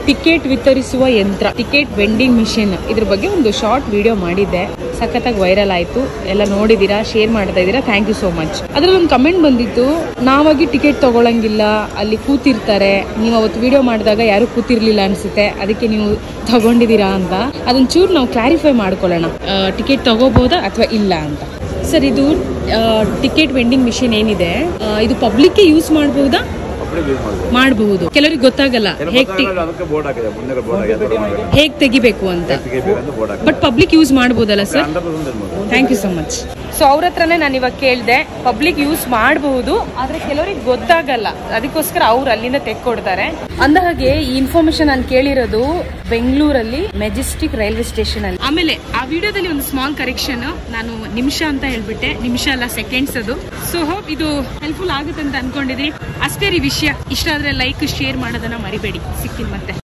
ticket ವಿತರಿಸುವ ಯಂತ್ರ ticket vending machine ಇದ್ರ ಬಗ್ಗೆ ಒಂದು ಶಾರ್ಟ್ ವಿಡಿಯೋ ಮಾಡಿದ್ದೆ ಸಖತ್ತಾಗಿ ವೈರಲ್ ಆಯ್ತು ಎಲ್ಲ ನೋಡಿದೀರಾ ಶೇರ್ ಮಾಡ್ತಾ ಇದ್ದೀರಾ ಥ್ಯಾಂಕ್ ಯು ಸೋ ಮಚ್ ಅದ್ರಲ್ಲಿ ಒಂದು ಕಮೆಂಟ್ ಬಂದಿತ್ತು ನಾವಾಗಿ ಟಿಕೆಟ್ ತಗೊಳಂಗಿಲ್ಲ ಅಲ್ಲಿ ಕೂತಿರ್ತಾರೆ ನೀವು ಅವತ್ತು ವಿಡಿಯೋ ಮಾಡಿದಾಗ ಯಾರು ಕೂತಿರ್ಲಿಲ್ಲ ಅನ್ಸುತ್ತೆ ಅದಕ್ಕೆ ನೀವು ತಗೊಂಡಿದ್ದೀರಾ ಅಂತ ಅದನ್ನ ಚೂರು ನಾವು ಕ್ಲಾರಿಫೈ ಮಾಡ್ಕೊಳ್ಳೋಣ ಟಿಕೆಟ್ ತಗೋಬಹುದಾ ಅಥವಾ ಇಲ್ಲ ಅಂತ ಸರ್ ಇದು ಟಿಕೆಟ್ ವೆಂಡಿಂಗ್ ಮಿಷಿನ್ ಏನಿದೆ ಆ, ಇದು ಪಬ್ಲಿಕ್ಗೆ ಯೂಸ್ ಮಾಡಬಹುದಾ ಅಪ್ಲೈ ಯೂಸ್ ಮಾಡ್ಬೋದು ಮಾಡಬಹುದು ಕೆಲವರಿಗೆ ಗೊತ್ತಾಗಲ್ಲ ಏನೋ ಹೇಗ್ ಟಿ- ಗೊತ್ತಾಗಲ್ಲ, ಅದಕ್ಕೆ ಬೋರ್ಡ್ ಹಾಕಿದೆ ಮುಂದೆ ಬೋರ್ಡ್ ಹಾಕಿದೆ ಹೇಗ್ ತೆಗಿಬೇಕು ಅಂತ ಬೇಕಂತ ಬೋರ್ಡ್ ಹಾಕಿದೆ ಬಟ್ ಪಬ್ಲಿಕ್ ಯೂಸ್ ಮಾಡಬಹುದಲ್ಲ ಸರ್ ಹಂಡ್ರೆಡ್ ಪರ್ಸೆಂಟ್ ಇರ್ಬೋದು thank you so much so ಅವ್ರ ಹತ್ರನೇ ನಾನು ಇವಾಗ ಕೇಳಿದೆ ಪಬ್ಲಿಕ್ ಯೂಸ್ ಮಾಡಬಹುದು ಆದ್ರೆ ಕೆಲವರಿಗೆ ಗೊತ್ತಾಗಲ್ಲ ಅದಕ್ಕೋಸ್ಕರ ಅವ್ರು ಅಲ್ಲಿಂದ ತೆಕ್ಕೊಡ್ತಾರೆ ಅಂದ ಹಾಗೆ ಈ ಇನ್ಫಾರ್ಮೇಶನ್ ನಾನು ಕೇಳಿರೋದು ಬೆಂಗಳೂರಲ್ಲಿ ಮೆಜೆಸ್ಟಿಕ್ ರೈಲ್ವೆ ಸ್ಟೇಷನ್ ಅಲ್ಲಿ ಆಮೇಲೆ ಆ ವಿಡಿಯೋದಲ್ಲಿ ಒಂದು ಸ್ಮಾಲ್ ಕರೆಕ್ಷನ್ ನಾನು ನಿಮಿಷ ಅಂತ ಹೇಳ್ಬಿಟ್ಟೆ ನಿಮಿಷ ಅಲ್ಲ ಸೆಕೆಂಡ್ಸ್ ಅದು ಸೊ ಹೋಪ್ ಇದು ಹೆಲ್ಪ್ಫುಲ್ ಆಗುತ್ತೆ ಅಂತ ಅನ್ಕೊಂಡಿದೀನಿ ಅಷ್ಟೇ ರೀ ವಿಷಯ ಇಷ್ಟ ಆದ್ರೆ ಲೈಕ್ ಶೇರ್ ಮಾಡೋದನ್ನ ಮರಿಬೇಡಿ ಸಿಕ್ಕಿಲ್ಲ ಮತ್ತೆ